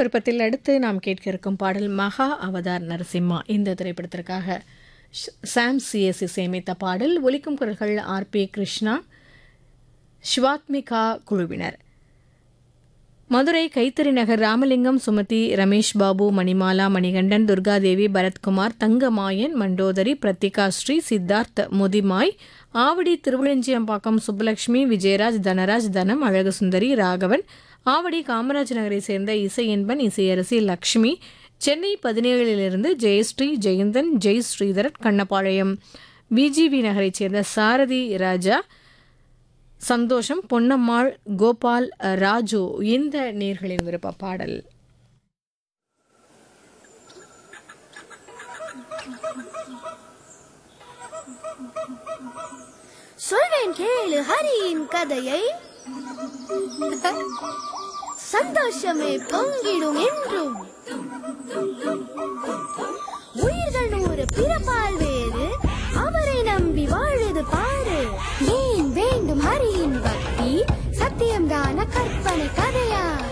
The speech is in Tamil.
விருப்பத்தில் அடுத்து நாம் கேட்க இருக்கும் பாடல் மகா அவதார் நரசிம்மா இந்த திரைப்படத்திற்காக ஷ்- சாம் சிஎஸ் இசையமைத்த பாடல் ஒலிக்கும் குரல்கள் ஆர் பி கிருஷ்ணா சிவாத்மிகா குழுவினர் மதுரை கைத்தறி நகர் ராமலிங்கம் சுமதி ரமேஷ் பாபு மணிமாலா மணிகண்டன் துர்காதேவி பரத்குமார் தங்கமாயன் மண்டோதரி பிரத்திகா ஸ்ரீ சித்தார்த் முதிமாய் ஆவடி திருவளஞ்சியம்பாக்கம் சுப்புலட்சுமி விஜயராஜ் தனராஜ் தனம் அழகுசுந்தரி ராகவன் ஆவடி காமராஜ் நகரை சேர்ந்த இசை என்பன் இசையரசி லக்ஷ்மி சென்னை பதினேழிலிருந்து ஜெயஸ்ரீ ஜெயந்தன் ஜெய் ஸ்ரீதரன் கண்ணப்பாளையம் பிஜிவி நகரைச் சேர்ந்த சாரதி ராஜா சந்தோஷம் பொன்னம்மாள் கோபால் ராஜு இந்த நேர்களின் விருப்ப பாடல் சொல்வேன் கேளு ஹரியின் கதையை சந்தோஷமே பொங்கிடும் என்றும் உயிர்கள் நூறு பிறப்பால் வேறு அவரை நம்பி வாழுது பாரு ஏன் வேண்டும் ஹரியின் பக்தி சத்தியம்தான கற்பனை கதையா